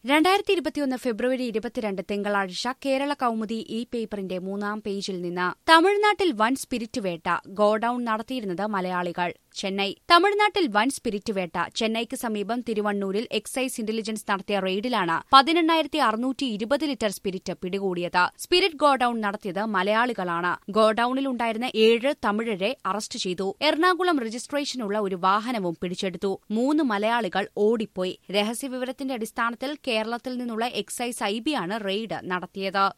രണ്ടായിരത്തി ഇരുപത്തിയൊന്ന് ഫെബ്രുവരി ഇരുപത്തിരണ്ട് തിങ്കളാഴ്ച കേരള കൗമുദി ഈ പേപ്പറിന്റെ മൂന്നാം പേജിൽ നിന്ന് തമിഴ്നാട്ടിൽ വൻ സ്പിരിറ്റ് വേട്ട ഗോഡൌൺ നടത്തിയിരുന്നത് മലയാളികൾ ചെന്നൈ തമിഴ്നാട്ടിൽ വൻ സ്പിരിറ്റ് വേട്ട ചെന്നൈക്ക് സമീപം തിരുവണ്ണൂരിൽ എക്സൈസ് ഇന്റലിജൻസ് നടത്തിയ റെയ്ഡിലാണ് പതിനെണ്ണായിരത്തി അറുന്നൂറ്റി ഇരുപത് ലിറ്റർ സ്പിരിറ്റ് പിടികൂടിയത് സ്പിരിറ്റ് ഗോഡൌൺ നടത്തിയത് മലയാളികളാണ് ഗോഡൌണിൽ ഉണ്ടായിരുന്ന ഏഴ് തമിഴരെ അറസ്റ്റ് ചെയ്തു എറണാകുളം രജിസ്ട്രേഷനുള്ള ഒരു വാഹനവും പിടിച്ചെടുത്തു മൂന്ന് മലയാളികൾ ഓടിപ്പോയി രഹസ്യവിവരത്തിന്റെ അടിസ്ഥാനത്തിൽ കേരളത്തിൽ നിന്നുള്ള എക്സൈസ് ഐബിയാണ് റെയ്ഡ് നടത്തിയത്